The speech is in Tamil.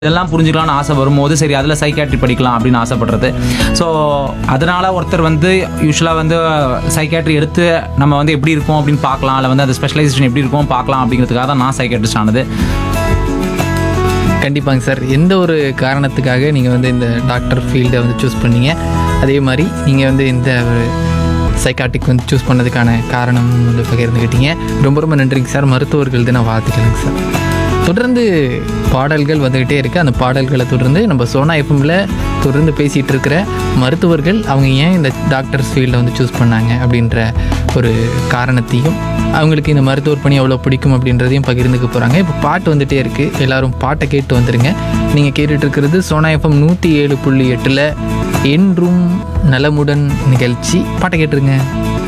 இதெல்லாம் புரிஞ்சுக்கலாம்னு ஆசை வரும்போது சரி அதில் சைக்காட்ரி படிக்கலாம் அப்படின்னு ஆசைப்படுறது ஸோ அதனால் ஒருத்தர் வந்து யூஸ்வலாக வந்து சைக்காட்ரி எடுத்து நம்ம வந்து எப்படி இருக்கும் அப்படின்னு பார்க்கலாம் இல்லை வந்து அது ஸ்பெஷலைசேஷன் எப்படி இருக்கும் பார்க்கலாம் அப்படிங்கிறதுக்காக தான் நான் சைக்காட்ரிஸ்ட் ஆனது கண்டிப்பாங்க சார் எந்த ஒரு காரணத்துக்காக நீங்கள் வந்து இந்த டாக்டர் ஃபீல்டை வந்து சூஸ் பண்ணீங்க அதே மாதிரி நீங்கள் வந்து இந்த ஒரு சைக்காட்டிக் வந்து சூஸ் பண்ணதுக்கான காரணம் வந்து பகிர்ந்துக்கிட்டீங்க ரொம்ப ரொம்ப நன்றிங்க சார் மருத்துவர்கள் தின வாழ்த்துக்களுங்க சார் தொடர்ந்து பாடல்கள் வந்துக்கிட்டே இருக்குது அந்த பாடல்களை தொடர்ந்து நம்ம சோனா எஃப்எம்ல தொடர்ந்து பேசிகிட்டு இருக்கிற மருத்துவர்கள் அவங்க ஏன் இந்த டாக்டர்ஸ் ஃபீல்டை வந்து சூஸ் பண்ணாங்க அப்படின்ற ஒரு காரணத்தையும் அவங்களுக்கு இந்த மருத்துவர் பணி எவ்வளோ பிடிக்கும் அப்படின்றதையும் பகிர்ந்துக்க போகிறாங்க இப்போ பாட்டு வந்துட்டே இருக்குது எல்லாரும் பாட்டை கேட்டு வந்துடுங்க நீங்கள் கேட்டுட்டு இருக்கிறது சோனா எஃப்எம் நூற்றி ஏழு புள்ளி எட்டில் என்றும் நலமுடன் நிகழ்ச்சி பாட்டை கேட்டுருங்க